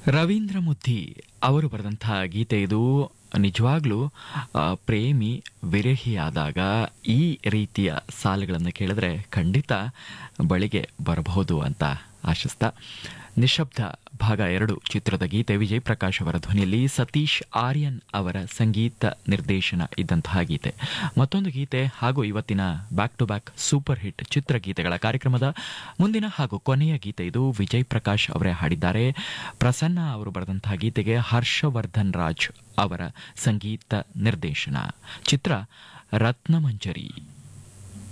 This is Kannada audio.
ರವೀಂದ್ರ ಮುದ್ದಿ ಅವರು ಬರೆದಂತಹ ಗೀತೆ ಇದು ನಿಜವಾಗ್ಲೂ ಆ, ಪ್ರೇಮಿ ವಿರಹಿಯಾದಾಗ ಈ ರೀತಿಯ ಸಾಲುಗಳನ್ನು ಕೇಳಿದ್ರೆ ಖಂಡಿತ ಬಳಿಗೆ ಬರಬಹುದು ಅಂತ ಆಶಿಸ್ತಾ ನಿಶಬ್ದ ಭಾಗ ಎರಡು ಚಿತ್ರದ ಗೀತೆ ವಿಜಯ್ ಪ್ರಕಾಶ್ ಅವರ ಧ್ವನಿಯಲ್ಲಿ ಸತೀಶ್ ಆರ್ಯನ್ ಅವರ ಸಂಗೀತ ನಿರ್ದೇಶನ ಇದ್ದಂತಹ ಗೀತೆ ಮತ್ತೊಂದು ಗೀತೆ ಹಾಗೂ ಇವತ್ತಿನ back to back super hit ಚಿತ್ರಗೀತೆಗಳ ಕಾರ್ಯಕ್ರಮದ ಮುಂದಿನ ಹಾಗೂ ಕೊನೆಯ ಗೀತೆ ಇದು ವಿಜಯ್ ಪ್ರಕಾಶ್ ಅವರೇ ಹಾಡಿದ್ದಾರೆ ಪ್ರಸನ್ನ ಅವರು ಬರೆದಂತಹ ಗೀತೆಗೆ ಹರ್ಷವರ್ಧನ್ ರಾಜ್ ಅವರ ಸಂಗೀತ ನಿರ್ದೇಶನ ಚಿತ್ರ ರತ್ನಮಂಜರಿ